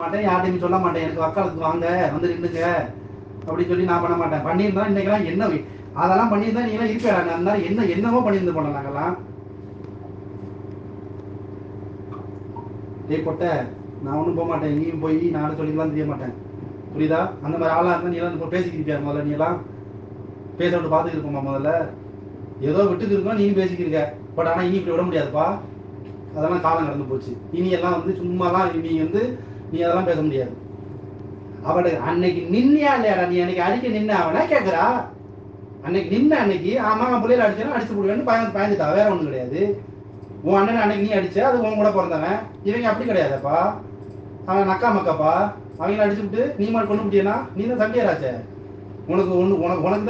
மாட்டேன் யார்ட்டையும் சொல்ல மாட்டேன் எனக்கு வக்காலத்துக்கு வாங்க வந்து நின்னுங்க அப்படின்னு சொல்லி நான் பண்ண மாட்டேன் பண்ணியிருந்தா இன்னைக்கெல்லாம் என்ன வி- அதெல்லாம் பண்ணியிருந்தா நீங்களாம் இருப்பேன் அந்த நேரம் என்ன என்னவோ பண்ணியிருந்து போனோம் நாங்கெல்லாம் டேய் பொட்ட நான் ஒன்றும் போக மாட்டேன் நீயும் போய் நானும் சொல்லிக்கலாம் தெரிய மாட்டேன் புரியுதா அந்த மாதிரி ஆளா இருந்தா நீ எல்லாம் இப்போ பேசிக்கிட்டியா முதல்ல நீ எல்லாம் பேச விட்டு பார்த்துட்டு இருப்போமா முதல்ல ஏதோ விட்டுக்கு இருக்கோம் நீயும் பேசிக்கிறீங்க பட் ஆனா இனி இப்படி விட முடியாதுப்பா அதெல்லாம் காலம் கடந்து போச்சு இனி எல்லாம் வந்து சும்மாலாம் நீ வந்து நீ அதெல்லாம் பேச முடியாது அவட அன்னைக்கு நின்னியா இல்லையாடா நீ அன்னைக்கு அடிக்க நின்ன அவனா கேக்குறா அன்னைக்கு நின்ன அன்னைக்கு ஆமா அவன் பிள்ளையில அடிச்சா அடிச்சு போடுவேன்னு பயந்து பயந்துட்டா வேற ஒண்ணும் கிடையாது உன் அண்ணன் அன்னைக்கு நீ அடிச்ச அது உன் கூட பிறந்தவன் இவங்க அப்படி கிடையாதுப்பா அவன் நக்கா மக்காப்பா அவங்கள அடிச்சு விட்டு நீ மட்டும் கொண்டு விட்டியனா நீ தான் தம்பியராச்சே உனக்கு ஒண்ணு உனக்கு உனக்கு